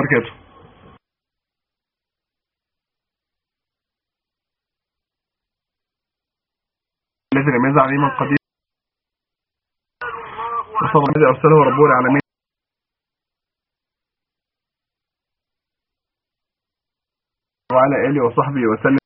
وبركاته الذي لم يزع عليه من قدير وصلى الذي أرسله ربه العالمين وعلى آله وصحبه وسلم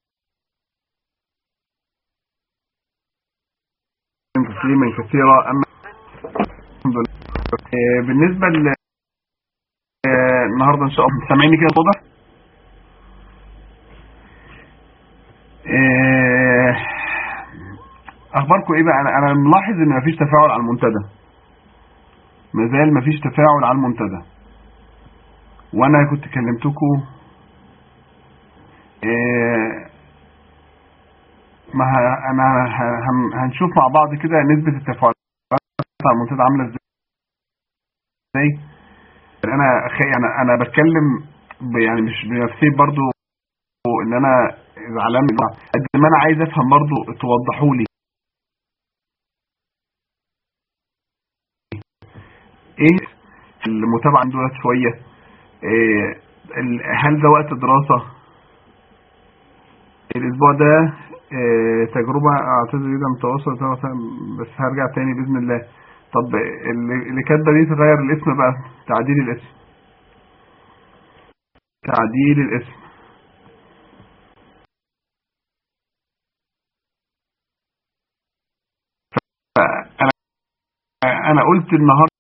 تسليما كثيرا أما الحمد لله آه، بالنسبة ل آه، النهاردة إن شاء الله سامعيني كده واضح آه، أخباركم إيه بقى أنا أنا ملاحظ إن مفيش تفاعل على المنتدى مازال مفيش تفاعل على المنتدى وأنا كنت كلمتكم آه، ما ه- انا ه- هن- هنشوف مع بعض كده نسبة التفاعلات على المنتدى عاملة ازاي انا خ- يعني انا بتكلم ب- يعني مش بنفسي برضو ان انا زعلان من بعض. قد ما انا عايز افهم برضو توضحوا لي ايه المتابعة دولت شوية إيه ال- هل ده وقت دراسة الاسبوع ده آه، تجربة اعتذر جدا متواصلة بس هرجع تاني باذن الله طب اللي اللي كاتبه دي تغير الاسم بقى تعديل الاسم تعديل الاسم انا انا قلت النهارده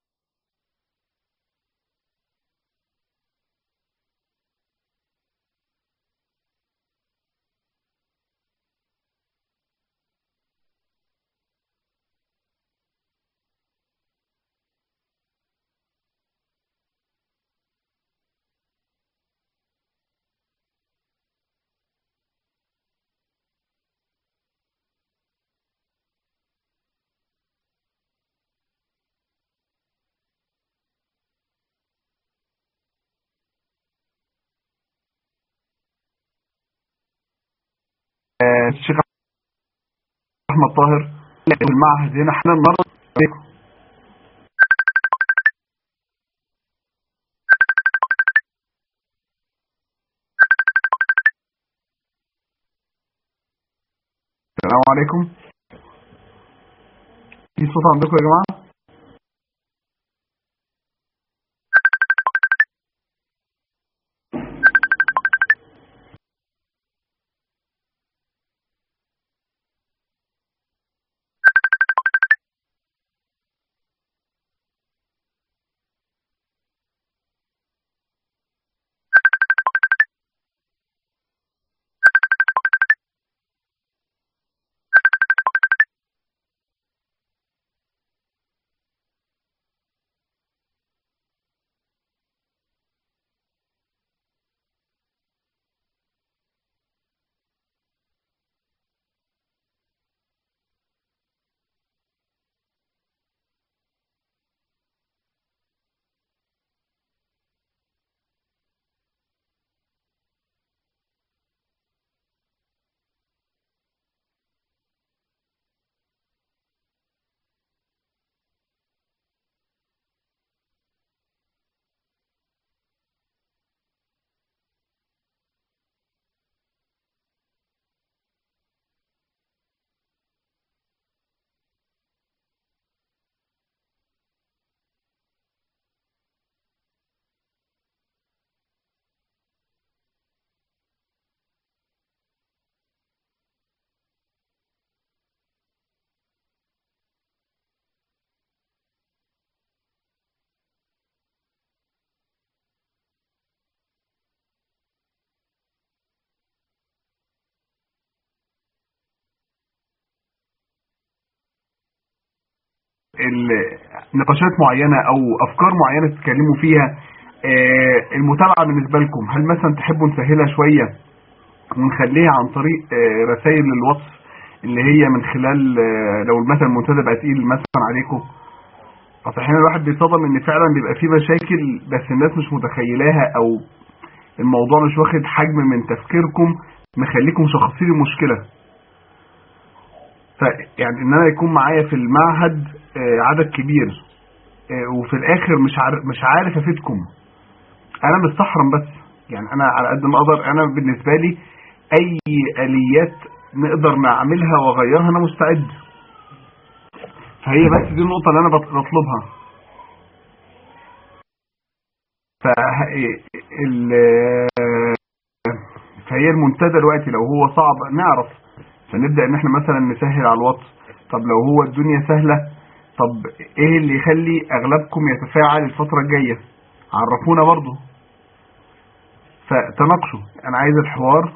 آه، الشيخ احمد طاهر المعهد هنا احنا النهارده عليكم. السلام عليكم في صوت عندكم يا جماعه ال- نقاشات معينة او افكار معينة تتكلموا فيها آه، المتابعة بالنسبة لكم هل مثلا تحبوا نسهلها شوية ونخليها عن طريق آه، رسائل الواتس اللي هي من خلال آه، لو مثلا المنتدى بقى تقيل مثلا عليكم اصل احيانا الواحد بيصدم ان فعلا بيبقى فيه مشاكل بس الناس مش متخيلاها او الموضوع مش واخد حجم من تفكيركم مخليكم شخصين المشكلة فيعني ان انا يكون معايا في المعهد آه، عدد كبير آه، وفي الاخر مش عارف مش عارف افيدكم انا مستحرم بس يعني انا على قد ما اقدر انا بالنسبه لي اي اليات نقدر نعملها واغيرها انا مستعد فهي بس دي النقطه اللي انا بطلبها ف فهي المنتدى دلوقتي لو هو صعب نعرف فنبدا ان احنا مثلا نسهل على الواتس طب لو هو الدنيا سهله طب ايه اللي يخلي اغلبكم يتفاعل الفتره الجايه عرفونا برضو فتناقشوا انا عايز الحوار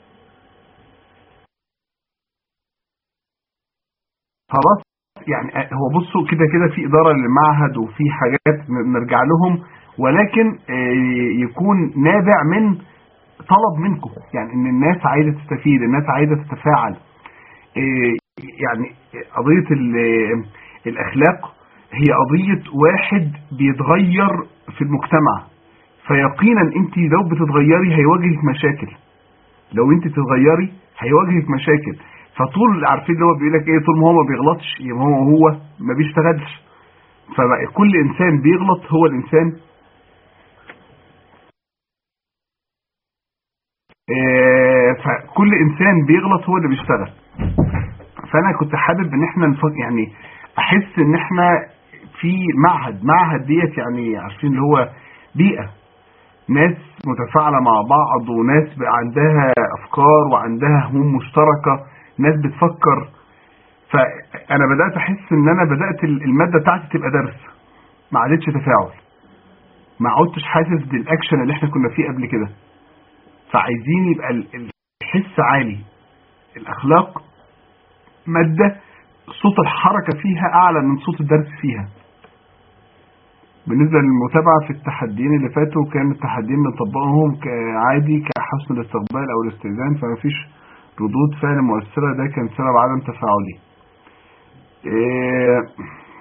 خلاص يعني هو بصوا كده كده في إدارة للمعهد وفي حاجات نرجع لهم ولكن يكون نابع من طلب منكم يعني ان الناس عايزة تستفيد الناس عايزة تتفاعل يعني قضية الأخلاق هي قضية واحد بيتغير في المجتمع فيقينا انت لو بتتغيري هيواجهك مشاكل لو انت تتغيري هيواجهك مشاكل فطول عارفين اللي هو بيقول لك ايه طول ما هو ما بيغلطش يبقى هو هو ما بيشتغلش فكل انسان بيغلط هو الانسان فكل انسان بيغلط هو اللي بيشتغل فانا كنت حابب ان احنا نفك يعني احس ان احنا في معهد معهد ديت يعني عارفين اللي هو بيئة ناس متفاعلة مع بعض وناس عندها افكار وعندها هموم مشتركة ناس بتفكر فانا بدأت احس ان انا بدأت المادة بتاعتي تبقى درس ما عادتش تفاعل ما عدتش حاسس بالاكشن اللي احنا كنا فيه قبل كده فعايزين يبقى الحس عالي الاخلاق مادة صوت الحركة فيها اعلى من صوت الدرس فيها بالنسبة للمتابعة في التحديين اللي فاتوا كان التحديين بنطبقهم عادي كحسن الاستقبال او الاستئذان فما فيش ردود فعل مؤثرة ده كان سبب عدم تفاعلي إيه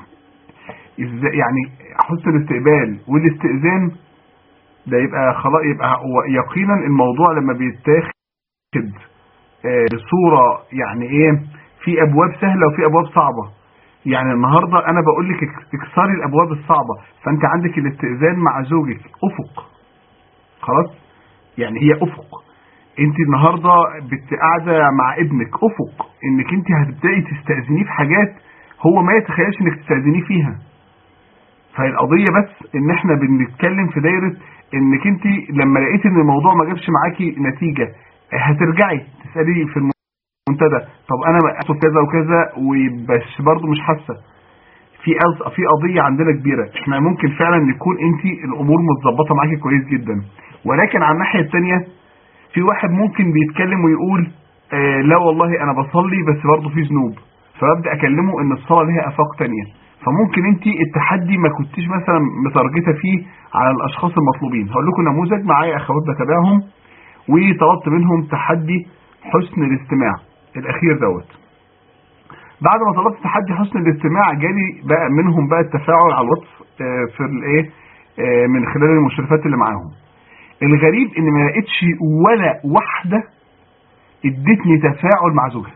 يعني حسن الاستقبال والاستئذان ده يبقى خلاص يبقى يقينا الموضوع لما بيتاخد بصورة يعني ايه في ابواب سهلة وفي ابواب صعبة يعني النهاردة انا بقول لك اكسري الابواب الصعبة فانت عندك الاستئذان مع زوجك افق خلاص يعني هي افق انت النهاردة قاعدة مع ابنك افق انك انت هتبدأي تستأذنيه في حاجات هو ما يتخيلش انك تستأذنيه فيها فالقضية بس ان احنا بنتكلم في دايرة انك انت لما لقيت ان الموضوع ما جابش معاكي نتيجة هترجعي تسألي في المنتدى طب انا اقصد كذا وكذا وبس برضه مش حاسة في في قضية عندنا كبيرة احنا ممكن فعلا نكون انت الامور متظبطة معاكي كويس جدا ولكن على الناحية التانية في واحد ممكن بيتكلم ويقول آه لا والله انا بصلي بس برضه في ذنوب فببدأ اكلمه ان الصلاة لها افاق تانية فممكن انت التحدي ما كنتيش مثلا متارجته فيه على الاشخاص المطلوبين هقول لكم نموذج معايا اخوات بتابعهم وطلبت منهم تحدي حسن الاستماع الاخير دوت بعد ما طلبت تحدي حسن الاستماع جالي بقى منهم بقى التفاعل على الواتس في الايه من خلال المشرفات اللي معاهم الغريب ان ما لقيتش ولا واحده ادتني تفاعل مع زوجها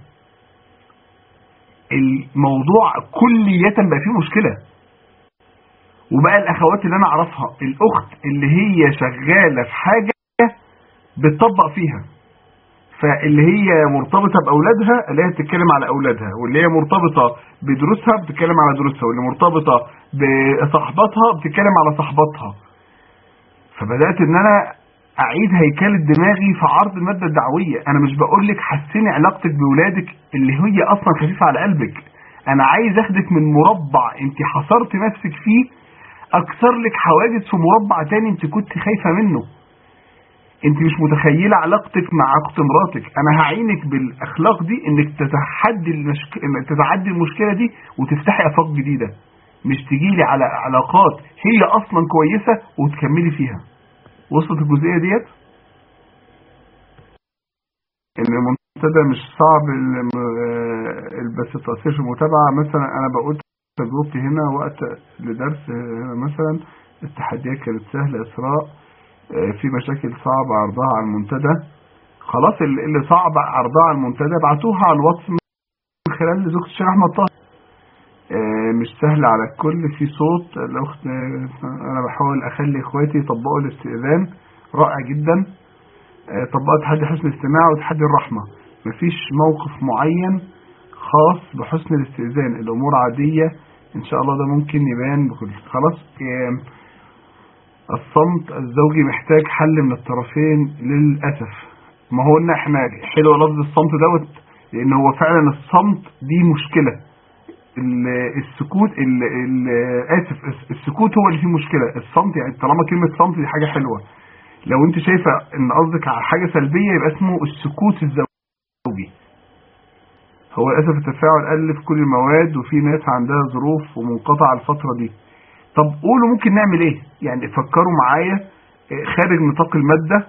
الموضوع كلية بقى فيه مشكلة وبقى الاخوات اللي انا اعرفها الاخت اللي هي شغالة في حاجة بتطبق فيها فاللي هي مرتبطة باولادها اللي هي بتتكلم على اولادها واللي هي مرتبطة بدروسها بتتكلم على دروسها واللي مرتبطة بصحباتها بتتكلم على صحباتها فبدأت ان انا اعيد هيكلة دماغي في عرض المادة الدعوية انا مش بقول لك حسني علاقتك بولادك اللي هي اصلا خفيفة على قلبك انا عايز اخدك من مربع انت حصرت نفسك فيه اكثر لك حواجز في مربع تاني انت كنت خايفة منه انت مش متخيلة علاقتك مع اخت مراتك انا هعينك بالاخلاق دي انك تتحدي المشك... تتعدي المشكلة دي وتفتحي افاق جديدة مش تجيلي على علاقات هي اصلا كويسة وتكملي فيها وصلت الجزئية ديت ان المنتدى مش صعب بس التأثير في المتابعة مثلا انا بقول تجربتي هنا وقت لدرس هنا مثلا التحديات كانت سهلة اسراء في مشاكل صعبة عرضها على المنتدى خلاص اللي صعب عرضها على المنتدى ابعتوها على الواتس من خلال زوجة الشيخ احمد طاهر مش سهل على الكل في صوت الأخت أنا بحاول أخلي إخواتي يطبقوا الاستئذان رائع جدا آه، طبقت تحدي حسن الاستماع وتحدي الرحمة مفيش موقف معين خاص بحسن الاستئذان الأمور عادية إن شاء الله ده ممكن يبان بكل خلاص آم، الصمت الزوجي محتاج حل من الطرفين للأسف ما هو قلنا احنا حلو لفظ الصمت دوت لأن هو فعلا الصمت دي مشكلة ال- السكوت ال ال اسف الس- السكوت هو اللي فيه مشكله الصمت يعني طالما كلمه صمت دي حاجه حلوه لو انت شايفه ان قصدك على حاجه سلبيه يبقى اسمه السكوت الزوجي هو للاسف التفاعل قل في كل المواد وفي ناس عندها ظروف ومنقطعه الفتره دي طب قولوا ممكن نعمل ايه يعني فكروا معايا اه، خارج نطاق الماده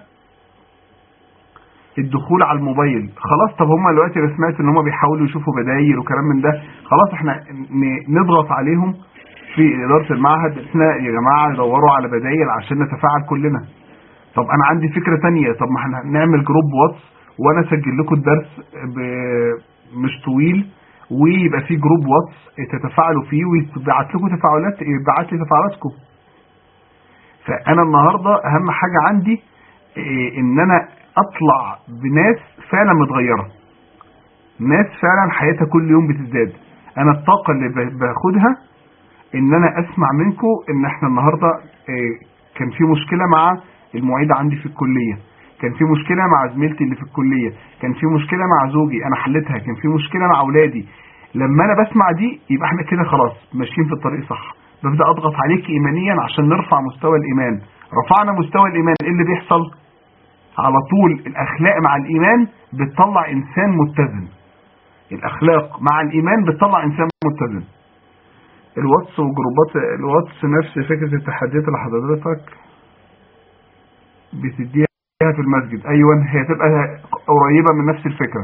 الدخول على الموبايل خلاص طب هم دلوقتي انا سمعت ان هم بيحاولوا يشوفوا بدايل وكلام من ده خلاص احنا ن- نضغط عليهم في اداره المعهد احنا يا جماعه دوروا على بدايل عشان نتفاعل كلنا طب انا عندي فكره تانية طب ما احنا نعمل جروب واتس وانا اسجل لكم الدرس ب- مش طويل ويبقى في جروب واتس تتفاعلوا فيه ويبعت لكم تفاعلات يبعت لي تفاعلاتكم فانا النهارده اهم حاجه عندي إيه، ان انا اطلع بناس فعلا متغيره ناس فعلا حياتها كل يوم بتزداد انا الطاقه اللي ب- باخدها ان انا اسمع منكم ان احنا النهارده إيه، كان في مشكله مع المعيده عندي في الكليه كان في مشكله مع زميلتي اللي في الكليه كان في مشكله مع زوجي انا حلتها كان في مشكله مع اولادي لما انا بسمع دي يبقى احنا كده خلاص ماشيين في الطريق صح ببدا اضغط عليك ايمانيا عشان نرفع مستوى الايمان رفعنا مستوى الايمان ايه اللي بيحصل على طول الاخلاق مع الايمان بتطلع انسان متزن الاخلاق مع الايمان بتطلع انسان متزن الواتس وجروبات الواتس نفس فكره التحديات اللي حضرتك بتديها في المسجد ايوه هي تبقى قريبه من نفس الفكره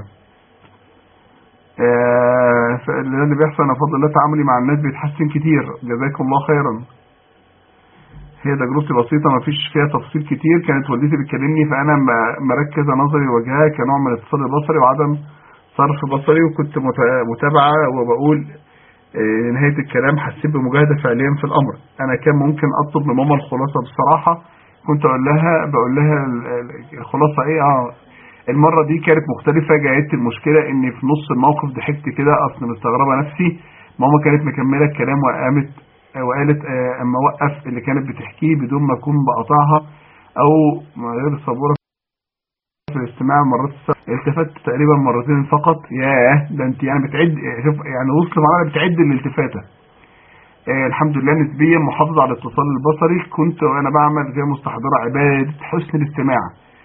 آه، فاللي اللي بيحصل انا بفضل الله تعاملي مع الناس بيتحسن كتير جزاكم الله خيرا هي تجربتي بسيطة ما فيش فيها تفصيل كتير كانت والدتي بتكلمني فأنا م- مركزة نظري وجهها كنوع من الاتصال البصري وعدم صرف بصري وكنت مت- متابعة وبقول آه، نهاية الكلام حسيت بمجاهدة فعليا في الأمر أنا كان ممكن أطلب من ماما الخلاصة بصراحة كنت أقول لها بقول لها ال- ال- الخلاصة إيه اه المرة دي كانت مختلفة جايت المشكلة إني في نص الموقف ضحكت كده أصل مستغربة نفسي ماما كانت مكملة الكلام وقامت وقالت آه، اما اوقف اللي كانت بتحكيه بدون ما اكون بقطعها او من غير صبوره في الاستماع مرات السبع التفت تقريبا مرتين فقط ياه ده انت يعني بتعد شوف يعني وصل معانا بتعد الالتفاته آه الحمد لله نسبيا محافظ على الاتصال البصري كنت وانا بعمل زي مستحضره عباده حسن الاستماع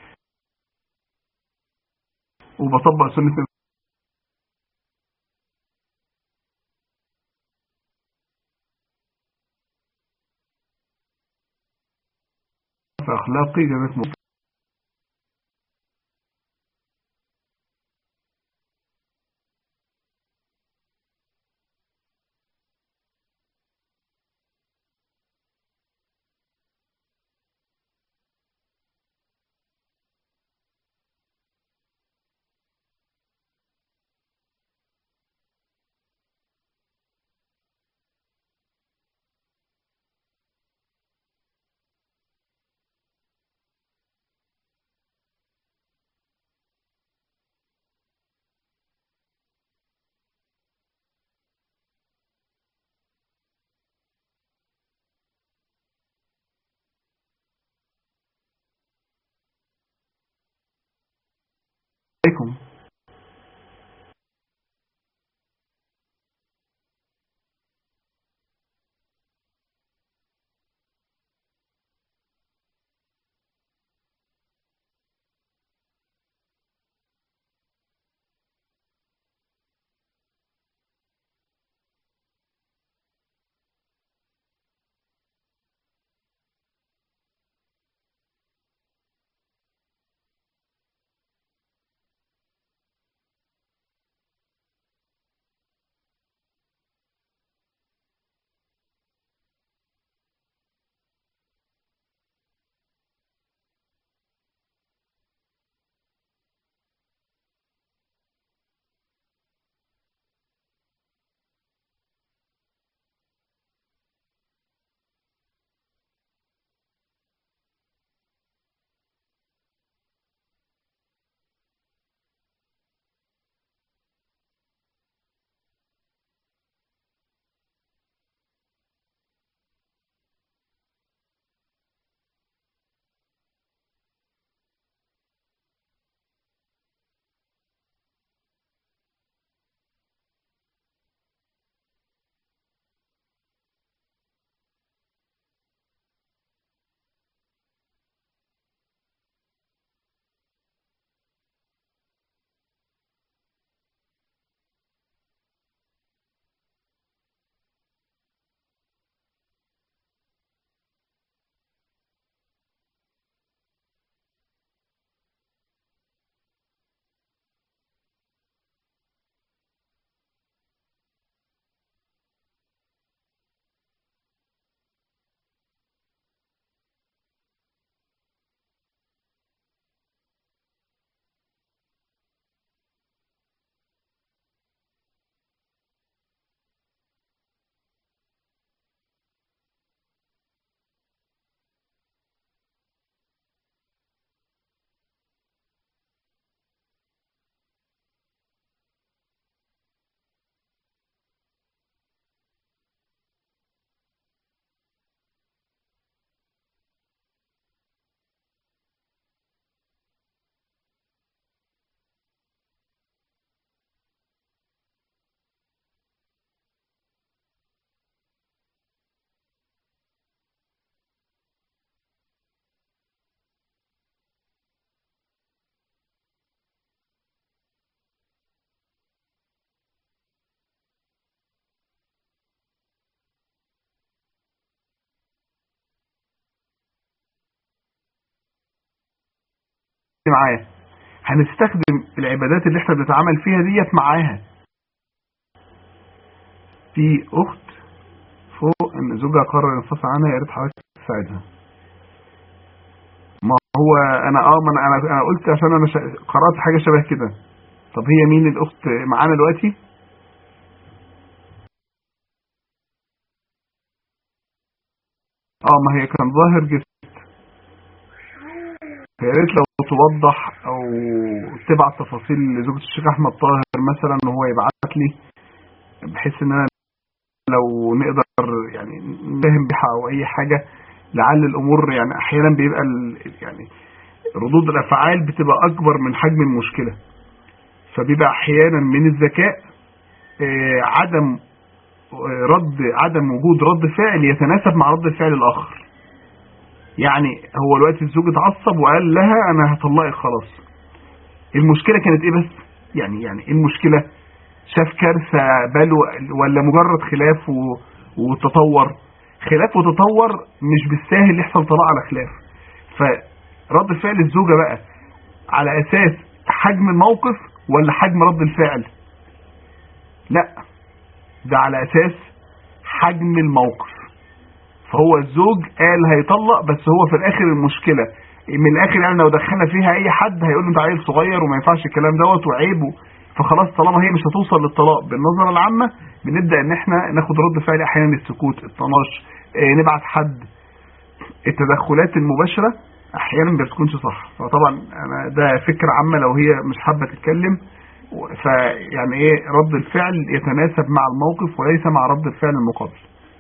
وبطبق سنه في اخلاقي جزاكم الله عليكم معاه هنستخدم العبادات اللي احنا بنتعامل فيها ديت معاها في اخت فوق ان زوجها قرر ينفصل عنها يا ريت حضرتك تساعدها ما هو انا اه ما انا انا أنا قلت عشان انا شا- قرات حاجه شبه كده طب هي مين الاخت معانا دلوقتي اه ما هي كان ظاهر جست يا ريت لو توضح او تبعت تفاصيل لزوجة الشيخ احمد طاهر مثلا وهو يبعت لي بحيث ان انا لو نقدر يعني نفهم بيها او اي حاجة لعل الامور يعني احيانا بيبقى ال- يعني ردود الافعال بتبقى اكبر من حجم المشكلة فبيبقى احيانا من الذكاء آه، عدم آه، رد عدم وجود رد فعل يتناسب مع رد فعل الاخر يعني هو دلوقتي الزوج اتعصب وقال لها انا هطلقك خلاص المشكلة كانت ايه بس يعني يعني ايه المشكلة شاف كارثة بلو ولا مجرد خلاف و... وتطور خلاف وتطور مش بالساهل يحصل طلاق على خلاف فرد فعل الزوجة بقى على اساس حجم الموقف ولا حجم رد الفعل لا ده على اساس حجم الموقف فهو الزوج قال هيطلق بس هو في الاخر المشكلة من الاخر يعني لو دخلنا فيها اي حد هيقول له انت عيل صغير وما ينفعش الكلام دوت وعيبه فخلاص طالما هي مش هتوصل للطلاق بالنظرة العامة بنبدأ ان احنا ناخد رد فعل احيانا السكوت الطناش اه نبعت حد التدخلات المباشرة احيانا ما بتكونش صح فطبعا انا ده فكرة عامة لو هي مش حابة تتكلم فيعني ايه رد الفعل يتناسب مع الموقف وليس مع رد الفعل المقابل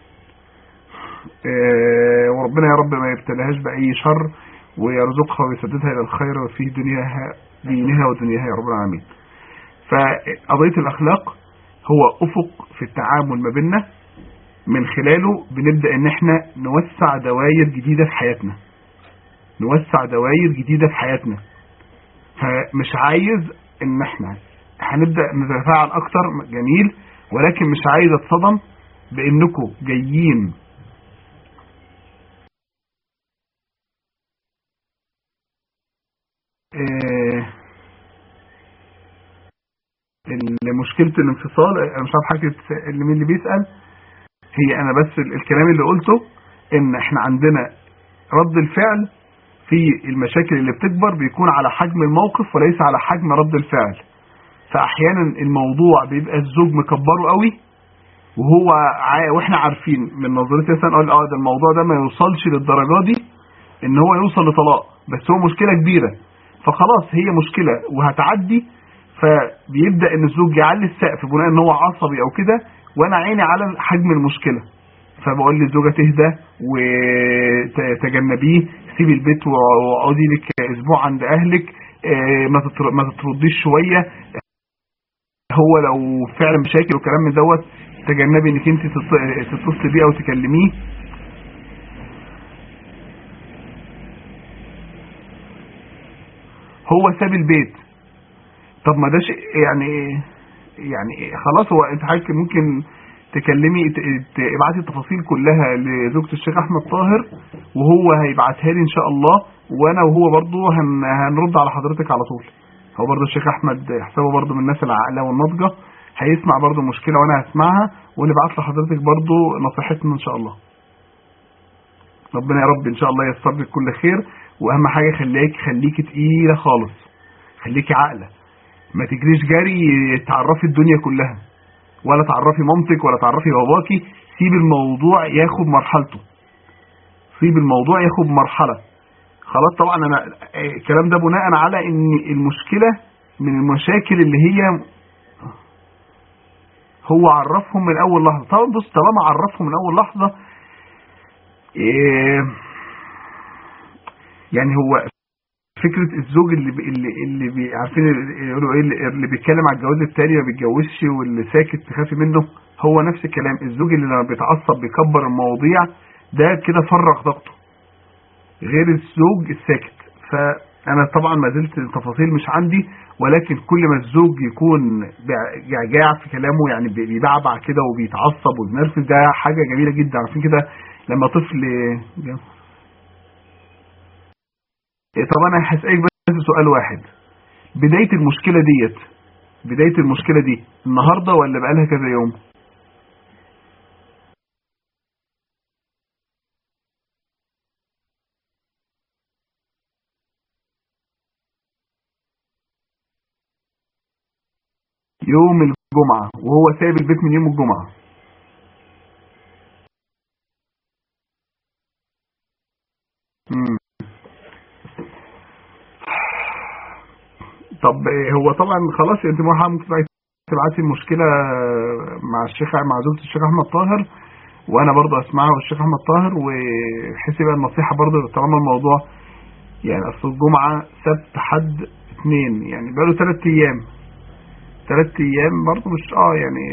آه، وربنا يا رب ما يبتليهاش بأي شر ويرزقها ويسددها إلى الخير وفي دنياها دينها ودنياها يا رب العالمين فقضية الأخلاق هو أفق في التعامل ما بيننا من خلاله بنبدأ ان احنا نوسع دوائر جديدة في حياتنا نوسع دوائر جديدة في حياتنا فمش عايز ان احنا هنبدأ نتفاعل اكتر جميل ولكن مش عايز اتصدم بانكم جايين آه، ال- مشكلة الانفصال انا مش عارف حاجة اللي مين اللي بيسأل هي انا بس ال- الكلام اللي قلته ان احنا عندنا رد الفعل في المشاكل اللي بتكبر بيكون على حجم الموقف وليس على حجم رد الفعل فاحيانا الموضوع بيبقى الزوج مكبره قوي وهو عا... واحنا عارفين من نظرتي مثلا اقول اه ده الموضوع ده ما يوصلش للدرجه دي ان هو يوصل لطلاق بس هو مشكله كبيره فخلاص هي مشكله وهتعدي فبيبدا ان الزوج يعلي السقف بناء ان هو عصبي او كده وانا عيني على حجم المشكله فبقول للزوجه تهدى وتجنبيه سيبي البيت واقعدي لك اسبوع عند اهلك آه، ما تتر- ما تترديش شويه هو لو فعلا مشاكل وكلام من دوت تجنبي انك انت تتص- تتصلي بيه او تكلميه هو ساب البيت طب ما ده شيء يعني يعني خلاص هو انت حضرتك ممكن تكلمي ت- ت- ابعتي التفاصيل كلها لزوجة الشيخ احمد طاهر وهو هيبعتها لي ان شاء الله وانا وهو برضو هن هنرد على حضرتك على طول هو برضو الشيخ احمد حسابه برضو من الناس العاقله والناضجه هيسمع برضو المشكله وانا هسمعها ونبعت لحضرتك برضو نصيحتنا ان شاء الله ربنا يا رب ان شاء الله ييسر لك كل خير واهم حاجه خليك خليكي تقيله خالص خليكي عاقله ما تجريش جري تعرفي الدنيا كلها ولا تعرفي مامتك ولا تعرفي باباكي سيب الموضوع ياخد مرحلته سيب الموضوع ياخد مرحله خلاص طبعا انا آه، الكلام ده بناء على ان المشكله من المشاكل اللي هي هو عرفهم من اول لحظه طبعا بص طالما عرفهم من اول لحظه إيه يعني هو فكرة الزوج اللي بي اللي اللي بي عارفين اللي يقولوا ايه اللي- اللي بيتكلم على الجواز التاني ما بيتجوزش واللي ساكت تخافي منه هو نفس الكلام الزوج اللي لما بيتعصب بيكبر المواضيع ده كده فرغ طاقته غير الزوج الساكت فانا طبعا ما زلت التفاصيل مش عندي ولكن كل ما الزوج يكون بع- جعجاع في كلامه يعني بي- بيبعبع كده وبيتعصب وبينرفز ده حاجه جميله جدا عارفين كده لما طفل طب انا هسألك بس سؤال واحد بداية المشكلة ديت بداية المشكلة دي النهاردة ولا بقالها كذا يوم يوم الجمعة وهو سايب البيت من يوم الجمعة مم. طب هو طبعا خلاص انت موحى ممكن تبعتي المشكلة مع الشيخ مع زوجة الشيخ احمد طاهر وانا برضه اسمعها والشيخ احمد طاهر وحسي بقى النصيحة برضه طالما الموضوع يعني اصل الجمعة سبت حد اثنين يعني بقاله ثلاث ايام ثلاث ايام برضه مش اه يعني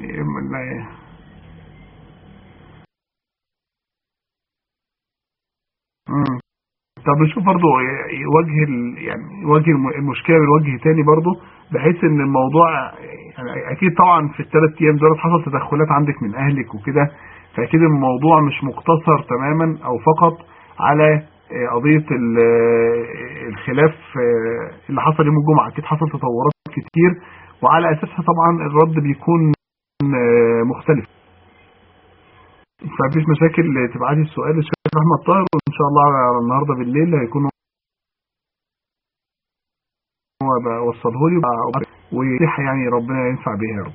امم طب نشوف برضه وجه ال... يعني وجه الم- المشكله من وجه تاني برضه بحيث ان الموضوع يعني اكيد طبعا في الثلاث ايام دول حصل تدخلات عندك من اهلك وكده فاكيد الموضوع مش مقتصر تماما او فقط على آه، قضيه ال- آه، الخلاف آه، اللي حصل يوم الجمعه اكيد حصل تطورات كتير وعلى اساسها طبعا الرد بيكون آه، مختلف فمفيش مشاكل تبعتي السؤال للشيخ احمد طاهر وان شاء الله على النهارده بالليل هيكون هو بقى وصله لي وصحة يعني ربنا ينفع بيها يا رب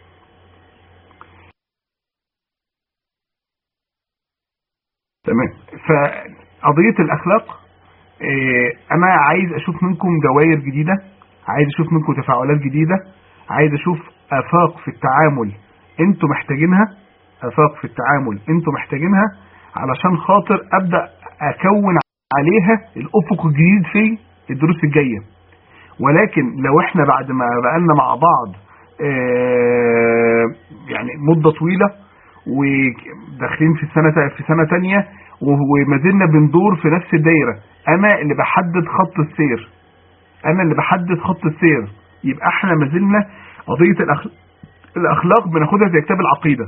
تمام فقضية الأخلاق إيه، أنا عايز أشوف منكم دوائر جديدة عايز أشوف منكم تفاعلات جديدة عايز أشوف آفاق في التعامل أنتوا محتاجينها آفاق في التعامل أنتوا محتاجينها علشان خاطر أبدأ أكون عليها الأفق الجديد في الدروس الجاية ولكن لو احنا بعد ما بقالنا مع بعض آه، يعني مدة طويلة وداخلين في سنة في سنة تانية وما زلنا بندور في نفس الدايرة انا اللي بحدد خط السير انا اللي بحدد خط السير يبقى احنا ما زلنا قضية الأخ- الاخلاق بناخدها زي كتاب العقيدة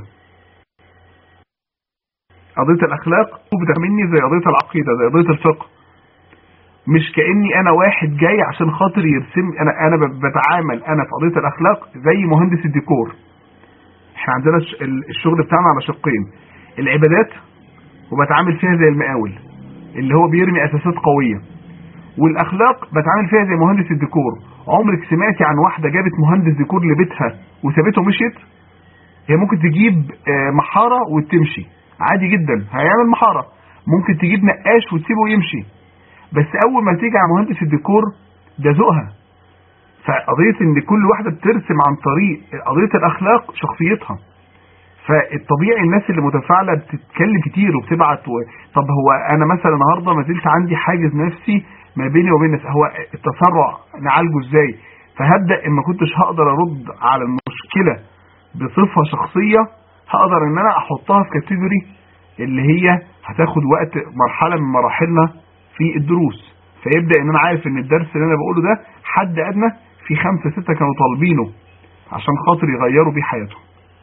قضية الاخلاق بتهمني زي قضية العقيدة زي قضية الفقه مش كاني انا واحد جاي عشان خاطر يرسم انا انا ب- بتعامل انا في قضيه الاخلاق زي مهندس الديكور احنا عندنا الش- ال- الشغل بتاعنا على شقين العبادات وبتعامل فيها زي المقاول اللي هو بيرمي اساسات قويه والاخلاق بتعامل فيها زي مهندس الديكور عمرك سمعتي عن واحده جابت مهندس ديكور لبيتها وسابته ومشيت هي ممكن تجيب آه، محاره وتمشي عادي جدا هيعمل محاره ممكن تجيب نقاش وتسيبه ويمشي بس اول ما تيجي على مهندس الديكور ده ذوقها فقضيه ان كل واحده بترسم عن طريق قضيه الاخلاق شخصيتها فالطبيعي الناس اللي متفاعله بتتكلم كتير وبتبعت و... طب هو انا مثلا النهارده ما زلت عندي حاجز نفسي ما بيني وبين الناس هو التسرع نعالجه ازاي فهبدا ان ما كنتش هقدر ارد على المشكله بصفه شخصيه هقدر ان انا احطها في كاتيجوري اللي هي هتاخد وقت مرحله من مراحلنا في الدروس فيبدا ان انا عارف ان الدرس اللي انا بقوله ده حد ادنى في خمسه سته كانوا طالبينه عشان خاطر يغيروا بيه حياتهم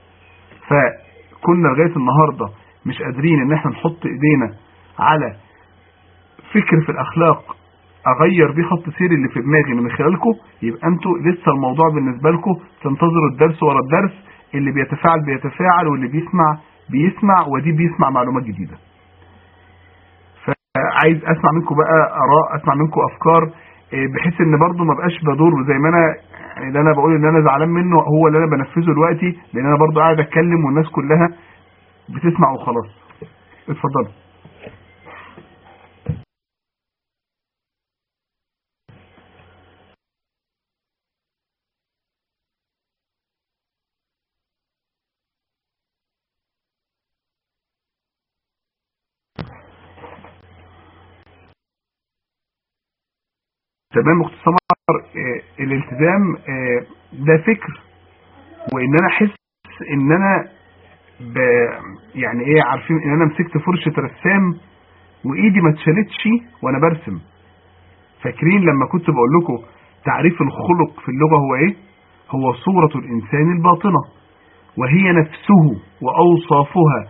فكنا لغايه النهارده مش قادرين ان احنا نحط ايدينا على فكر في الاخلاق اغير بيه خط سيري اللي في دماغي من خلالكم يبقى انتوا لسه الموضوع بالنسبه لكم تنتظروا الدرس ورا الدرس اللي بيتفاعل بيتفاعل واللي بيسمع بيسمع ودي بيسمع معلومات جديده فعايز اسمع منكم بقى اراء اسمع منكم افكار إيه، بحيث ان برضو ما بقاش بدور زي ما انا يعني اللي انا بقول ان انا زعلان منه هو اللي انا بنفذه دلوقتي لان انا برضو قاعد اتكلم والناس كلها بتسمع وخلاص اتفضل تمام مختصر آه، الالتزام آه، ده فكر وان انا احس ان انا ب يعني ايه عارفين ان انا مسكت فرشه رسام وايدي ما اتشالتش وانا برسم فاكرين لما كنت بقول لكم تعريف الخلق في اللغه هو ايه هو صوره الانسان الباطنه وهي نفسه واوصافها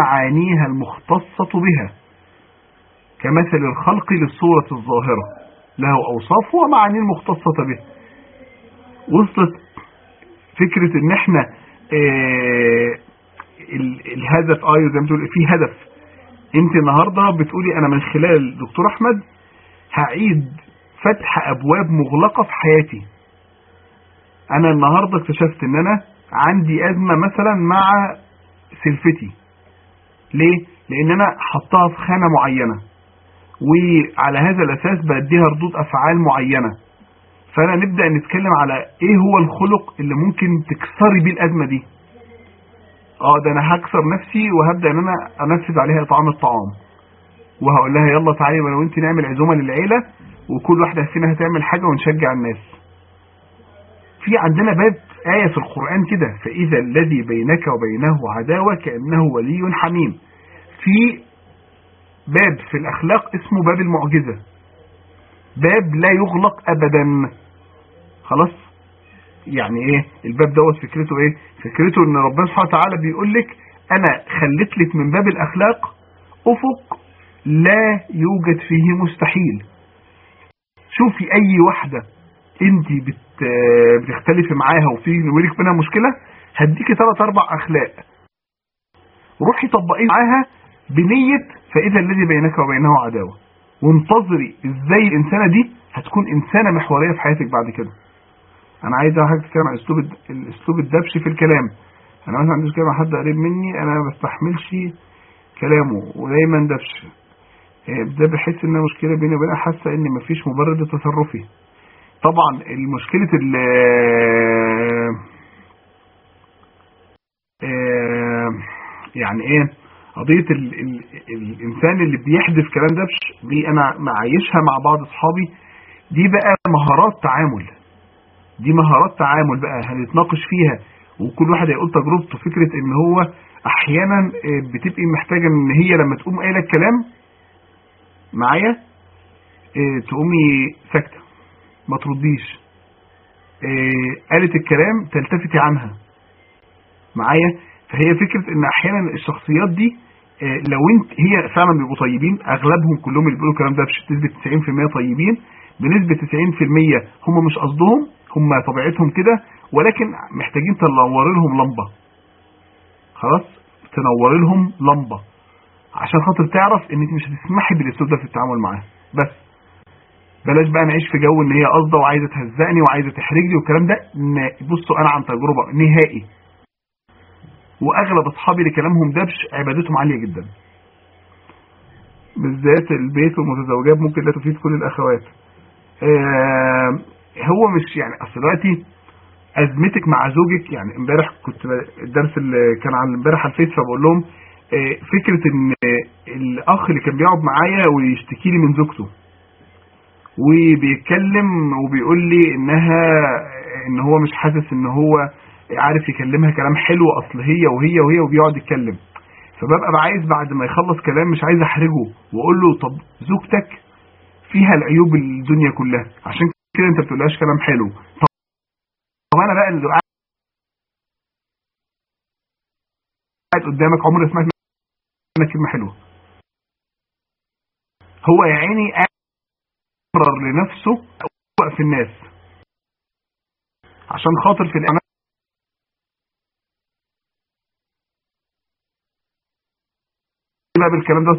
ومعانيها المختصه بها كمثل الخلق للصوره الظاهره له أوصاف ومعاني مختصة به وصلت فكرة ان احنا اه الهدف ايوه زي ما تقول في هدف انت النهاردة بتقولي انا من خلال دكتور احمد هعيد فتح ابواب مغلقة في حياتي انا النهاردة اكتشفت ان انا عندي ازمة مثلا مع سلفتي ليه لان انا حطها في خانة معينة وعلى هذا الاساس بديها ردود افعال معينة فانا نبدأ نتكلم على ايه هو الخلق اللي ممكن تكسري بيه الازمة دي اه ده انا هكسر نفسي وهبدأ ان انا انفذ عليها اطعام الطعام وهقول لها يلا تعالي انا وانت نعمل عزومة للعيلة وكل واحدة فينا هتعمل حاجة ونشجع الناس في عندنا باب آية في القرآن كده فإذا الذي بينك وبينه عداوة كأنه ولي حميم في باب في الأخلاق اسمه باب المعجزة باب لا يغلق أبدا خلاص يعني ايه الباب دوت فكرته ايه فكرته ان ربنا سبحانه وتعالى بيقول لك انا خليت لك من باب الاخلاق افق لا يوجد فيه مستحيل شوفي اي واحدة انت بت بتختلفي معاها وفي ولك منها مشكلة هديكي ثلاث اربع اخلاق روحي طبقيه معاها بنية فاذا الذي بينك وبينه عداوة وانتظري ازاي الانسانة دي هتكون انسانة محورية في حياتك بعد كده انا عايز حاجه تتكلم عن اسلوب الاسلوب الدبش في الكلام انا مثلا عندي مشكله مع حد قريب مني انا ما بستحملش كلامه ودايما دبش ده بحس انها مشكله بيني وبينها حاسه ان مفيش مبرر لتصرفي طبعا المشكله ال يعني ايه قضيه ال ال الانسان اللي بيحدث كلام دبش دي انا معايشها مع بعض اصحابي دي بقى مهارات تعامل دي مهارات تعامل بقى هنتناقش فيها وكل واحد هيقول تجربته فكرة ان هو احيانا بتبقي محتاجة ان هي لما تقوم قايله الكلام معايا تقومي ساكتة ما ترديش قالت الكلام تلتفتي عنها معايا فهي فكرة ان احيانا الشخصيات دي لو انت هي فعلا بيبقوا طيبين اغلبهم كلهم اللي بيقولوا الكلام ده بنسبة 90% طيبين بنسبة 90% هم مش قصدهم هم طبيعتهم كده ولكن محتاجين تنور لهم لمبة خلاص تنور لهم لمبة عشان خاطر تعرف ان انت مش هتسمحي بالاسلوب ده في التعامل معاه بس بلاش بقى نعيش في جو ان هي قصده وعايزه تهزقني وعايزه تحرجني والكلام ده بصوا انا عن تجربه نهائي واغلب اصحابي اللي كلامهم دبش عبادتهم عاليه جدا بالذات البيت والمتزوجات ممكن لا تفيد كل الاخوات آه هو مش يعني اصل دلوقتي ازمتك مع زوجك يعني امبارح كنت الدرس اللي كان عن امبارح على الفيس فبقول لهم آه فكره ان الاخ اللي كان بيقعد معايا ويشتكي لي من زوجته وبيتكلم وبيقول لي انها ان هو مش حاسس ان هو عارف يكلمها كلام حلو اصل هي وهي وهي وبيقعد يتكلم فببقى عايز بعد ما يخلص كلام مش عايز احرجه واقول له طب زوجتك فيها العيوب الدنيا كلها عشان كده انت بتقولهاش كلام حلو طب انا بقى اللي قاعد قدامك عمري سمعت منك كلمه حلوه هو يا عيني قرر لنفسه وقف الناس عشان خاطر في الاعلام بقى بالكلام ده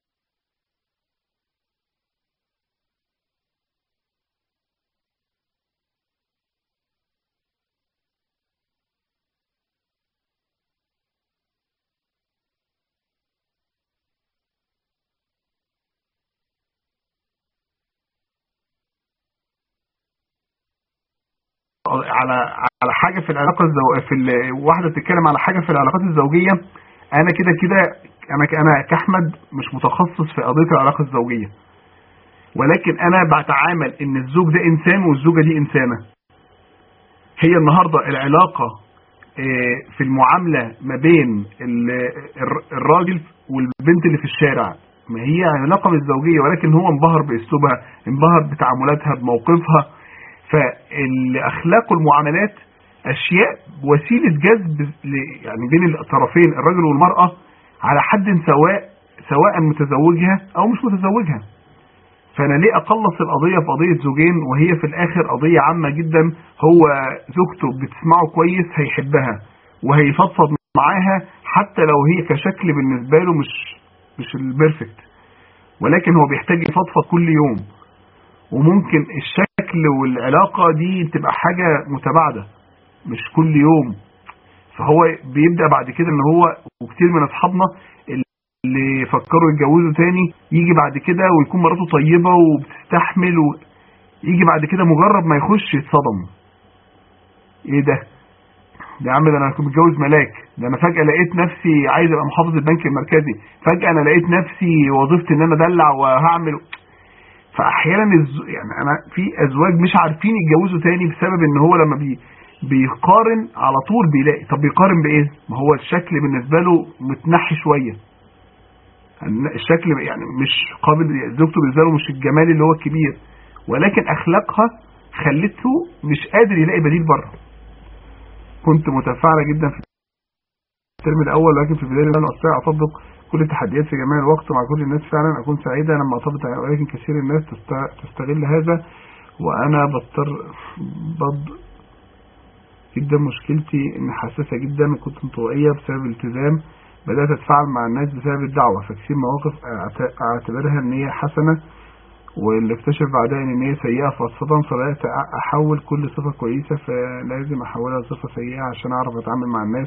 على على حاجه في العلاقه الزو... في ال... واحده بتتكلم على حاجه في العلاقات الزوجيه انا كده كده انا انا كاحمد مش متخصص في قضيه العلاقه الزوجيه ولكن انا بتعامل ان الزوج ده انسان والزوجه دي انسانه هي النهارده العلاقه في المعامله ما بين الراجل والبنت اللي في الشارع ما هي علاقه مش زوجيه ولكن هو انبهر باسلوبها انبهر بتعاملاتها بموقفها فالاخلاق والمعاملات اشياء وسيله جذب يعني بين الطرفين الرجل والمراه على حد سواء سواء متزوجها او مش متزوجها فانا ليه اقلص القضية في قضية زوجين وهي في الاخر قضية عامة جدا هو زوجته بتسمعه كويس هيحبها وهيفضفض معاها حتى لو هي كشكل بالنسبة له مش مش البيرفكت ولكن هو بيحتاج يفضفض كل يوم وممكن الشكل والعلاقة دي تبقى حاجة متباعدة مش كل يوم فهو بيبدأ بعد كده ان هو وكتير من اصحابنا اللي فكروا يتجوزوا تاني يجي بعد كده ويكون مراته طيبة وبتستحمل ويجي بعد كده مجرد ما يخش يتصدم ايه ده ده يا عم ده انا كنت متجوز ملاك ده انا فجأة لقيت نفسي عايز ابقى محافظ البنك المركزي فجأة انا لقيت نفسي وظيفتي ان انا ادلع وهعمل فاحيانا الز... يعني انا في ازواج مش عارفين يتجوزوا تاني بسبب ان هو لما بي... بيقارن على طول بيلاقي طب بيقارن بايه ما هو الشكل بالنسبة له متنحي شوية الشكل يعني مش قابل زوجته بالنسبه له مش الجمال اللي هو الكبير ولكن اخلاقها خلته مش قادر يلاقي بديل بره كنت متفاعله جدا في الترم الاول ولكن في البدايه لن استطيع اطبق كل التحديات في جميع الوقت مع كل الناس فعلا اكون سعيده لما اطبق ولكن كثير الناس تستغل هذا وانا بضطر بض جدا مشكلتي ان حساسه جدا وكنت انطوائيه بسبب التزام بدأت أتفاعل مع الناس بسبب الدعوة فكثير مواقف أعتبرها إن هي حسنة واللي اكتشف بعدها إن هي سيئة فاتصدم فبدأت أحول كل صفة كويسة فلازم أحولها لصفة سيئة عشان أعرف أتعامل مع الناس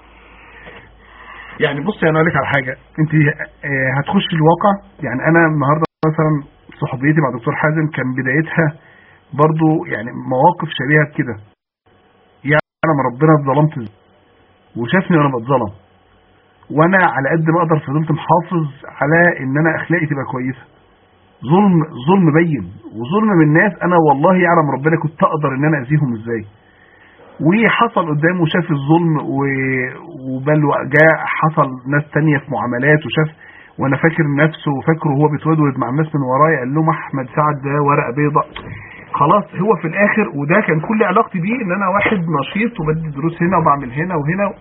يعني بصي أنا أقول لك على حاجة أنت هتخش الواقع يعني أنا النهاردة مثلا صحبيتي مع دكتور حازم كان بدايتها برضو يعني مواقف شبيهة كده يعني أنا ربنا اتظلمت وشافني وأنا بتظلم وانا على قد ما اقدر فضلت محافظ على ان انا اخلاقي تبقى كويسه ظلم ظلم بين وظلم من الناس انا والله يعلم ربنا كنت اقدر ان انا اذيهم ازاي وحصل قدامه شاف الظلم وبل جاء حصل ناس تانية في معاملات وشاف وانا فاكر نفسه وفاكره هو بيتودود مع الناس من ورايا قال لهم احمد سعد ده ورقه بيضاء خلاص هو في الاخر وده كان كل علاقتي بيه ان انا واحد نشيط وبدي دروس هنا وبعمل هنا وهنا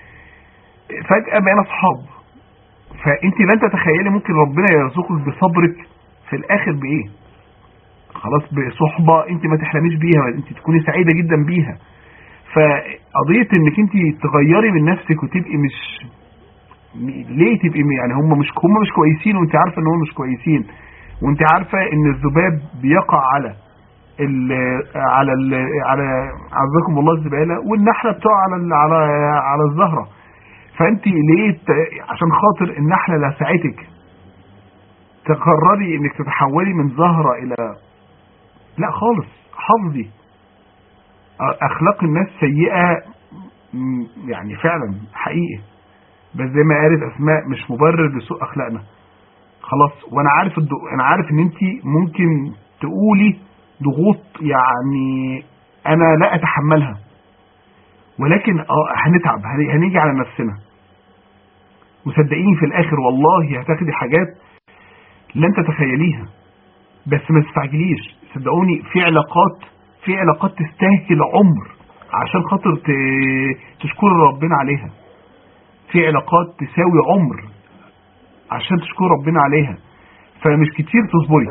فجأة بقينا اصحاب فانت لن تتخيلي ممكن ربنا يرزقك بصبرك في الاخر بايه خلاص بصحبة انت ما تحلميش بيها انت تكوني سعيدة جدا بيها فقضية انك انت تغيري من نفسك وتبقي مش ليه تبقي يعني هم مش هم مش كويسين وانت عارفة ان هم مش كويسين وانت عارفة ان الذباب بيقع على ال على ال على عزكم الله الزبالة والنحلة بتقع على على على الزهره فانت ليه عشان خاطر النحلة لسعتك تقرري انك تتحولي من زهرة الى لا خالص حظي اخلاق الناس سيئة يعني فعلا حقيقي بس زي ما قالت اسماء مش مبرر لسوء اخلاقنا خلاص وانا عارف الدو... انا عارف ان انت ممكن تقولي ضغوط يعني انا لا اتحملها ولكن اه هنتعب هنيجي على نفسنا وصدقيني في الاخر والله هتاخدي حاجات لن تتخيليها بس ما تستعجليش صدقوني في علاقات في علاقات تستاهل عمر عشان خاطر تشكر ربنا عليها في علاقات تساوي عمر عشان تشكر ربنا عليها فمش كتير تصبري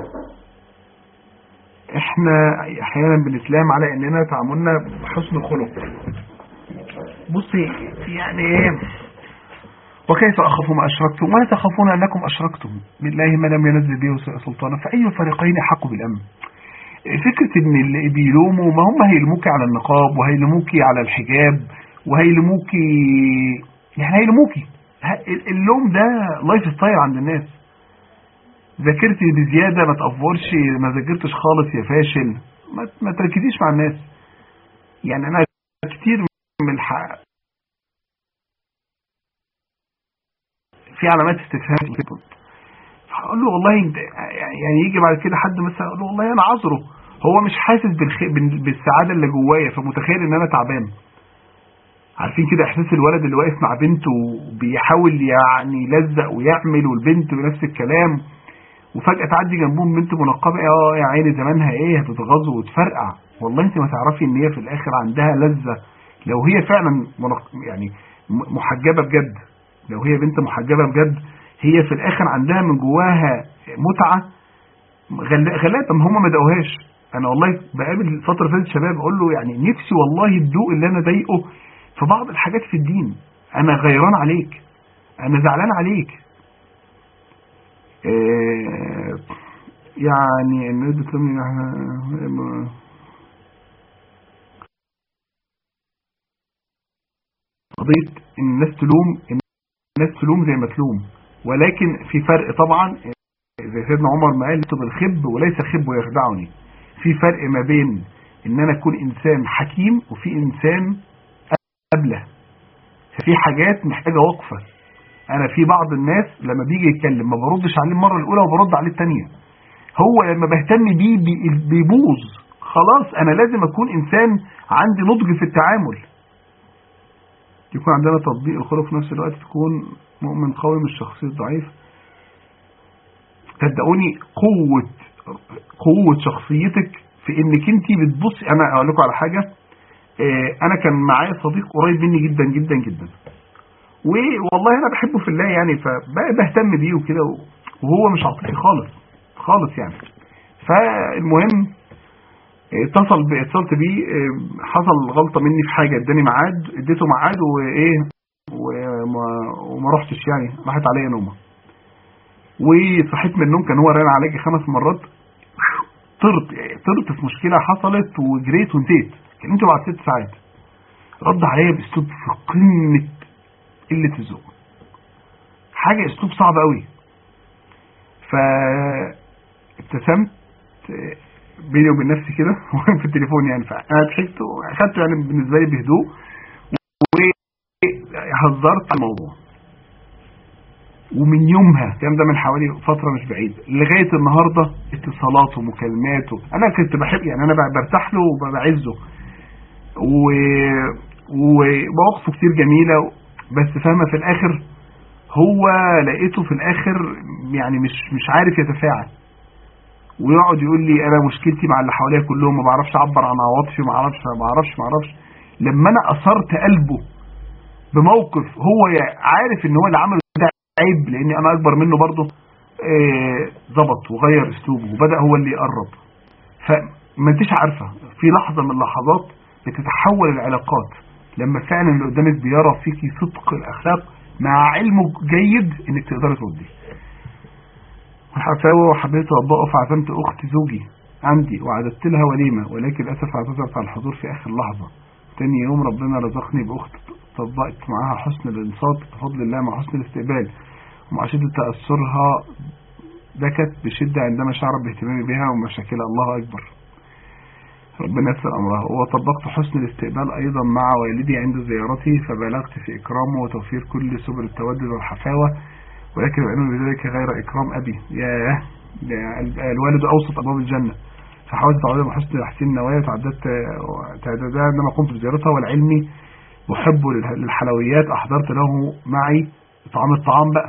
احنا احيانا بالاسلام على اننا تعاملنا بحسن الخلق بصي يعني ايه وكيف أخاف ما أشركتم ولا تخافون أنكم أشركتم بالله ما لم ينزل به سلطانا فأي الفريقين حق بالأمن فكرة ان اللي بيلوموا ما هم هيلموكي على النقاب وهيلموكي على الحجاب وهيلموكي يعني هيلموكي اللوم ده لايف ستايل عند الناس ذاكرتي بزيادة ما تأفورش ما ذاكرتش خالص يا فاشل ما, ما تركزيش مع الناس يعني انا كتير من الحق في علامات استفهام هقول له والله يعني يجي بعد كده حد مثلا اقول له والله انا عذره هو مش حاسس بالسعاده اللي جوايا فمتخيل ان انا تعبان عارفين كده احساس الولد اللي واقف مع بنته وبيحاول يعني يلزق ويعمل والبنت بنفس الكلام وفجاه تعدي جنبهم بنت منقبه اه يا عيني زمانها ايه هتتغاظ وتفرقع والله انت ما تعرفي ان هي في الاخر عندها لذه لو هي فعلا يعني محجبه بجد لو هي بنت محجبة بجد هي في الاخر عندها من جواها متعة غلابه ما هم ما دقوهاش انا والله بقابل الفتره اللي فاتت شباب اقول له يعني نفسي والله الذوق اللي انا ضايقه في بعض الحاجات في الدين انا غيران عليك انا زعلان عليك آه، يعني الناس بتلومني قضية ان الناس تلوم الناس تلوم زي ما تلوم ولكن في فرق طبعا زي سيدنا عمر ما قال بالخب وليس خب يخدعني في فرق ما بين ان انا اكون انسان حكيم وفي انسان ابله ففي حاجات محتاجه وقفه انا في بعض الناس لما بيجي يتكلم ما بردش عليه المره الاولى وبرد عليه الثانيه هو لما بهتم بيه بيبوظ خلاص انا لازم اكون انسان عندي نضج في التعامل يكون عندنا تطبيق الخلق في نفس الوقت تكون مؤمن قوي مش شخصية ضعيف صدقوني قوة قوة شخصيتك في انك انت بتبصي انا اقول لكم على حاجة آه، انا كان معايا صديق قريب مني جدا جدا جدا والله انا بحبه في الله يعني فبهتم بيه وكده وهو مش عاطفي خالص خالص يعني فالمهم اتصل اتصلت بيه آه، حصل غلطة مني في حاجة اداني ميعاد اديته ميعاد وايه وما, وما رحتش يعني راحت عليا نومه وصحيت من النوم كان هو رن عليا خمس مرات طرت طرت في مشكلة حصلت وجريت وانتهيت كلمته بعد ست ساعات رد عليا باسلوب في قمة قلة الذوق حاجة اسلوب صعب قوي فابتسمت بيني وبين نفسي كده في التليفون يعني فانا ضحكت واخدته يعني بالنسبه لي بهدوء وهزرت الموضوع ومن يومها الكلام ده من حوالي فتره مش بعيده لغايه النهارده اتصالاته ومكالماته انا كنت بحب يعني انا برتاح له وبعزه و ومواقفه كتير جميله بس فاهمه في الاخر هو لقيته في الاخر يعني مش مش عارف يتفاعل ويقعد يقول لي انا مشكلتي مع اللي حواليا كلهم ما بعرفش اعبر عن عواطفي ما اعرفش ما اعرفش ما اعرفش لما انا اثرت قلبه بموقف هو عارف ان هو اللي عمله ده عيب لاني انا اكبر منه برضه آه، ظبط وغير اسلوبه وبدا هو اللي يقرب فما انتش عارفه في لحظه من اللحظات بتتحول العلاقات لما فعلا اللي قدامك بيرى فيكي صدق الاخلاق مع علمه جيد انك تقدري تردي وحفاوة وحبيت وأبقى فعزمت أخت زوجي عندي وعددت لها وليمة ولكن للأسف اعتذرت على الحضور في آخر لحظة تاني يوم ربنا رزقني بأخت طبقت معاها حسن الانصات بفضل الله مع حسن الاستقبال ومع شدة تأثرها بكت بشدة عندما شعرت باهتمامي بها ومشاكلها الله أكبر ربنا يسر أمرها وطبقت حسن الاستقبال أيضا مع والدي عند زيارتي فبلغت في إكرامه وتوفير كل سبل التودد والحفاوة ولكن يؤمن بذلك غير إكرام أبي ياه الوالد أوسط أبواب الجنة فحاولت تعودها بحسن تحسين النوايا وتعددت تعددها عندما قمت بزيارتها والعلمي محب للحلويات أحضرت له معي طعام الطعام بقى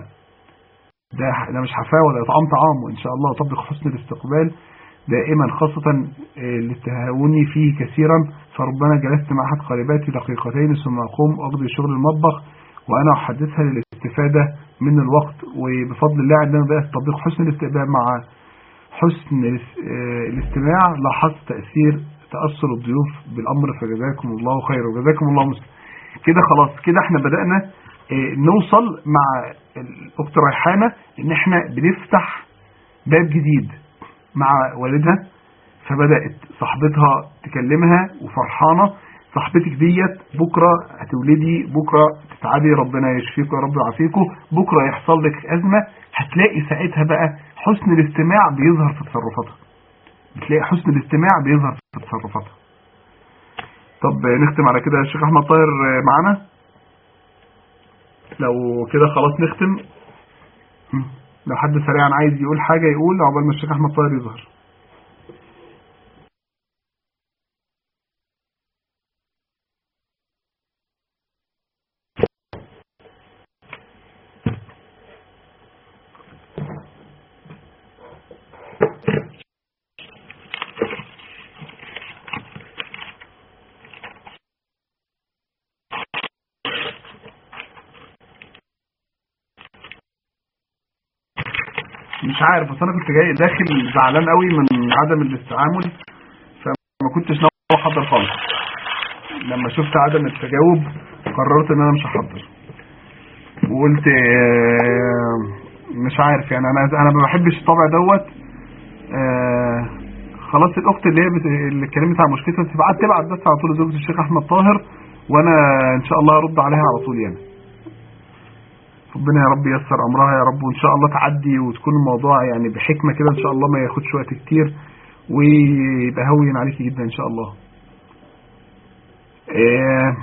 ده ده مش حفاوة ده طعام طعام وإن شاء الله أطبق حسن الاستقبال دائما خاصة آه، للتهاوني فيه كثيرا فربما جلست مع أحد قريباتي دقيقتين ثم أقوم أقضي شغل المطبخ وأنا أحدثها للاستفادة من الوقت وبفضل الله عندما بقى تطبيق حسن الاستقبال مع حسن آه، الاستماع لاحظت تأثير تأثر الضيوف بالأمر فجزاكم الله خير وجزاكم الله مسلم كده خلاص كده احنا بدأنا آه، نوصل مع الأخت ريحانة ان احنا بنفتح باب جديد مع والدها فبدأت صاحبتها تكلمها وفرحانة صاحبتك ديت بكرة هتولدي بكرة تتعبي ربنا يشفيك يا رب يعافيكم بكرة يحصل لك أزمة هتلاقي ساعتها بقى حسن الاستماع بيظهر في تصرفاتها بتلاقي حسن الاستماع بيظهر في تصرفاتها طب نختم على كده الشيخ احمد طاهر معانا لو كده خلاص نختم لو حد سريعا عايز يقول حاجة يقول عقبال ما الشيخ احمد طاهر يظهر مش عارف بس انا كنت جاي داخل زعلان قوي من عدم الاستعامل فما كنتش ناوي احضر خالص لما شفت عدم التجاوب قررت ان انا مش هحضر وقلت آه، مش عارف يعني انا انا ما بحبش الطبع دوت آه، خلاص الاخت اللي هي بت- اللي اتكلمت عن مشكلتها تبعت تبعت بس على طول لزوجة الشيخ احمد طاهر وانا ان شاء الله ارد عليها على طول يعني ربنا يا رب ييسر امرها يا رب وان شاء الله تعدي وتكون الموضوع يعني بحكمه كده ان شاء الله ما ياخدش وقت كتير ويبقى هون عليكي جدا ان شاء الله إيه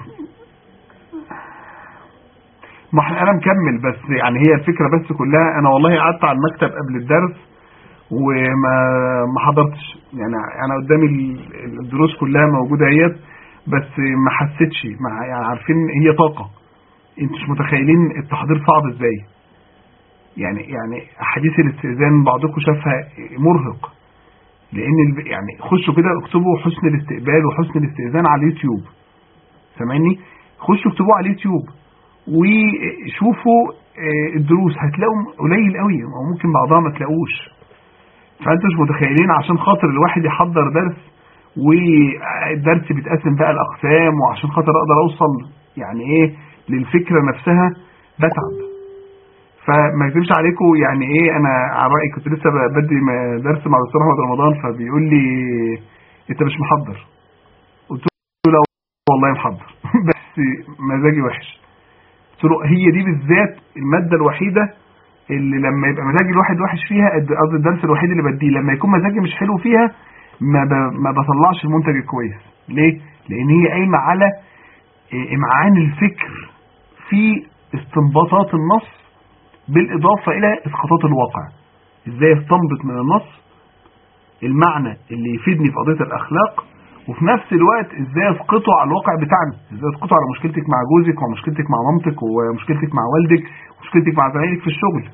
ما احنا انا مكمل بس يعني هي الفكره بس كلها انا والله قعدت على المكتب قبل الدرس وما ما حضرتش يعني انا قدامي ال- الدروس كلها موجوده اهيت بس ما حسيتش مع يعني عارفين هي طاقه انتوا مش متخيلين التحضير صعب ازاي يعني يعني احاديث الاستئذان بعضكم شافها مرهق لان الب- يعني خشوا كده اكتبوا حسن الاستقبال وحسن الاستئذان على اليوتيوب سامعني خشوا اكتبوه على اليوتيوب وشوفوا آه، الدروس هتلاقوا قليل قوي او ممكن بعضها ما تلاقوش فانتوا مش متخيلين عشان خاطر الواحد يحضر درس والدرس بيتقسم بقى الاقسام وعشان خاطر اقدر اوصل يعني ايه للفكره نفسها بتعب فما اكذبش عليكم يعني ايه انا على رايي كنت لسه بدي م- درس مع دكتور احمد رمضان فبيقول لي انت مش محضر قلت له لا والله محضر بس مزاجي وحش قلت له هي دي بالذات الماده الوحيده اللي لما يبقى مزاجي الواحد وحش فيها الد- قصدي الدرس الوحيد اللي بديه لما يكون مزاجي مش حلو فيها ما ب... ما بطلعش المنتج الكويس ليه لان هي قايمه على إيه، امعان الفكر في استنباطات النص بالاضافه الى اسقاطات الواقع ازاي استنبط من النص المعنى اللي يفيدني في قضيه الاخلاق وفي نفس الوقت ازاي اسقطه على الواقع بتاعنا ازاي اسقطه على مشكلتك مع جوزك ومشكلتك مع مامتك ومشكلتك مع والدك ومشكلتك مع زمايلك في الشغل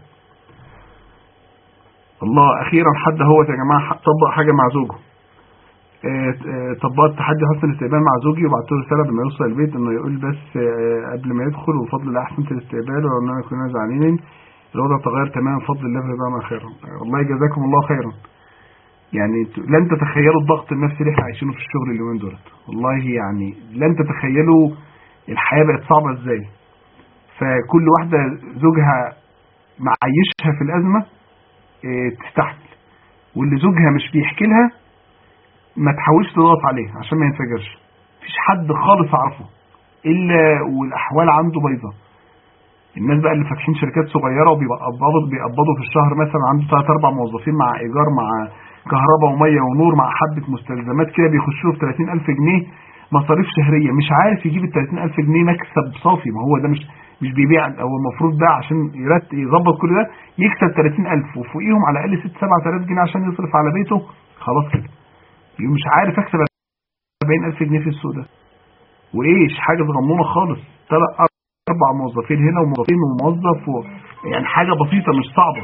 الله اخيرا حد هو يا جماعه ح- طبق حاجه مع زوجه آه، آه، طبقت تحدي حسن الاستقبال مع زوجي وبعت له رساله لما يوصل البيت انه يقول بس آه، قبل ما يدخل وبفضل الله احسنت الاستقبال ولو كنا زعلانين الوضع تغير تماما بفضل الله فجزانا خيرا والله جزاكم الله خيرا يعني ت- لن تتخيلوا الضغط النفسي اللي احنا عايشينه في الشغل اليومين دولت والله يعني لن تتخيلوا الحياه بقت صعبه ازاي فكل واحده زوجها معيشها في الازمه إيه، تستحمل واللي زوجها مش بيحكي لها ما تحاولش تضغط عليه عشان ما ينفجرش مفيش حد خالص اعرفه الا والاحوال عنده بايظه الناس بقى اللي فاتحين شركات صغيره وبيقبضوا بيقبضوا في الشهر مثلا عنده ثلاث اربع موظفين مع ايجار مع كهرباء وميه ونور مع حبه مستلزمات كده بيخشوا في 30000 جنيه مصاريف شهريه مش عارف يجيب ال 30000 جنيه مكسب صافي ما هو ده مش مش بيبيع هو المفروض بقى عشان يرت يظبط كل ده يكسب 30000 وفوقيهم على الاقل 6 7000 جنيه عشان يصرف على بيته خلاص كده يبقى مش عارف اكسب 40000 جنيه في السوق ده وايش حاجه صغنونه خالص ثلاث اربع موظفين هنا وموظفين وموظف و... يعني حاجه بسيطه مش صعبه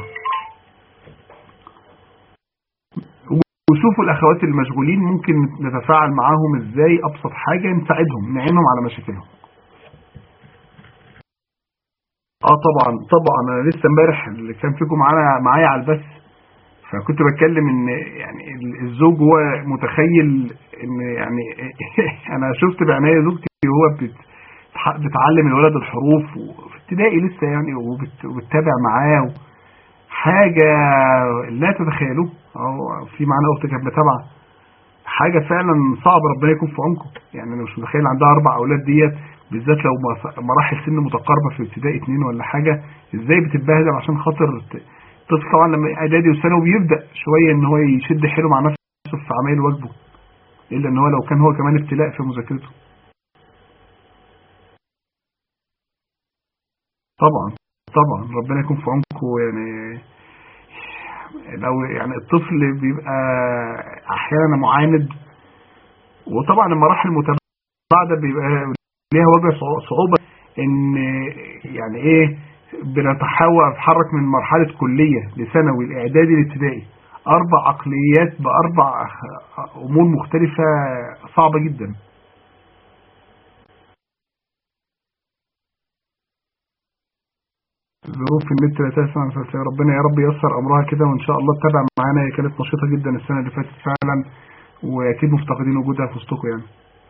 وشوفوا الاخوات المشغولين ممكن نتفاعل معاهم ازاي ابسط حاجه نساعدهم نعينهم على مشاكلهم اه طبعا طبعا انا لسه امبارح اللي كان فيكم معانا معايا على البث فكنت بتكلم ان يعني ال- الزوج هو متخيل ان يعني انا شفت بعناية زوجتي وهو بت بتح- بتعلم الولد الحروف وفي ابتدائي لسه يعني وبت- وبتتابع معاه و- حاجة لا تتخيلوه أو في معانا أخت كانت متابعة حاجة فعلا صعبة ربنا يكون في عمقه يعني أنا مش متخيل عندها أربع أولاد ديت بالذات لو مس- مراحل سن متقاربة في ابتدائي اتنين ولا حاجة إزاي بتتبهدل عشان خاطر ت- الطفل طبعا لما إعدادي وثانوي بيبدأ شوية إن هو يشد حيله مع نفسه في عمايل واجبه إلا إن هو لو كان هو كمان ابتلاء في مذاكرته طبعا طبعا ربنا يكون في عمقه يعني لو يعني الطفل بيبقى احيانا معاند وطبعا المراحل المتباعده بيبقى ليها وجه صعو- صعوبه ان يعني ايه بنتحول نتحرك من مرحله كليه لثانوي الاعدادي الابتدائي اربع عقليات باربع امور مختلفه صعبه جدا ظروف النت لا تسمع يا ربنا يا رب ييسر امرها كده وان شاء الله تتابع معانا هي كانت نشيطه جدا السنه اللي فاتت فعلا واكيد مفتقدين وجودها في وسطكم يعني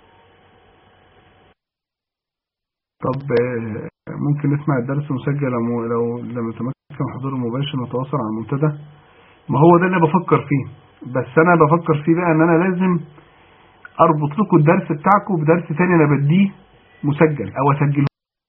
طب آه، ممكن نسمع الدرس مسجل لو لو لم يتمكن حضور المباشر نتواصل على المنتدى ما هو ده اللي بفكر فيه بس انا بفكر فيه بقى ان انا لازم اربط لكم الدرس بتاعكم بدرس تاني انا بديه مسجل او اسجله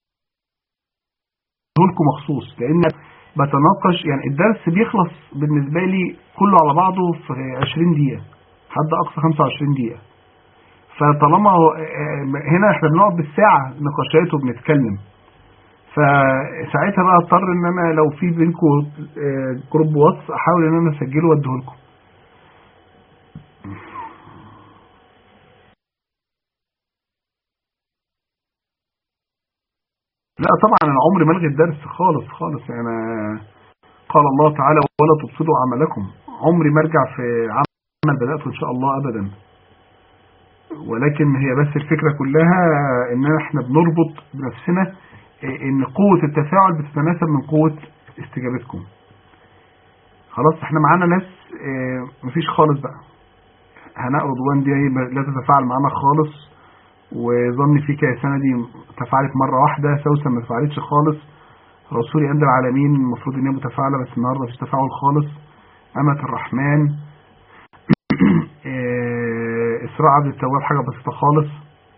لكم مخصوص لان بتناقش يعني الدرس بيخلص بالنسبة لي كله على بعضه في 20 دقيقة حد اقصى 25 دقيقة فطالما هنا احنا بنقعد بالساعة نقاشات وبنتكلم فساعتها بقى اضطر ان انا لو في بينكم جروب واتس احاول ان انا اسجله واديه لكم لا طبعا انا عمري ما الغي الدرس خالص خالص يعني قال الله تعالى ولا تبصدوا عملكم عمري ما ارجع في عمل بدأته ان شاء الله ابدا ولكن هي بس الفكرة كلها ان احنا بنربط بنفسنا ان قوة التفاعل بتتناسب من قوة استجابتكم خلاص احنا معانا ناس اه مفيش خالص بقى هناء رضوان دي لا تتفاعل معانا خالص وظني فيك يا سندي تفاعلت مرة واحدة سوسن ما تفاعلتش خالص رسولي عند العالمين المفروض ان هي متفاعلة بس النهاردة مفيش تفاعل خالص أمة الرحمن إسراء عبد التواب حاجة بسيطة خالص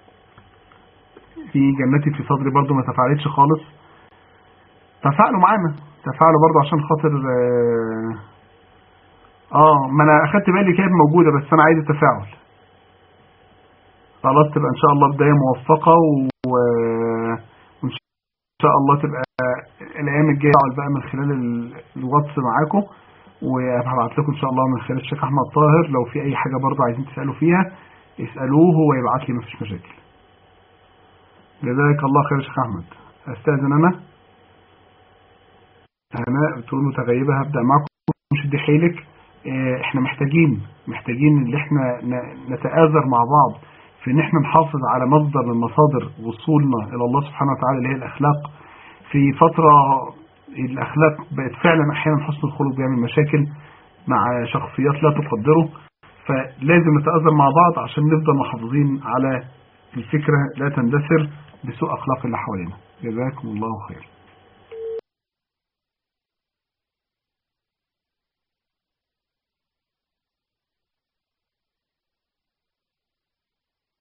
في جنتي في صدري برضو ما تفاعلتش خالص تفاعلوا معانا تفاعلوا برضو عشان خاطر اه, آه ما انا اخدت بالي كانت موجودة بس انا عايز التفاعل خلاص تبقى ان شاء الله بداية موفقة وان شاء الله تبقى الايام الجاية بقى من خلال الواتس معاكم وهبعت لكم ان شاء الله من خلال الشيخ احمد طاهر لو في اي حاجة برضه عايزين تسألوا فيها اسألوه ويبعت لي مفيش مشاكل جزاك الله خير يا شيخ احمد استاذن انا انا بتقول متغيبة هبدأ معكم شد حيلك احنا محتاجين محتاجين ان احنا نتآذر مع بعض في ان احنا نحافظ على مصدر من مصادر وصولنا الى الله سبحانه وتعالى اللي هي الاخلاق في فترة الاخلاق بقت فعلا احيانا حسن الخلق بيعمل مشاكل مع شخصيات لا تقدره فلازم نتأذر مع بعض عشان نفضل محافظين على الفكرة لا تندثر بسوء اخلاق اللي حوالينا جزاكم الله خير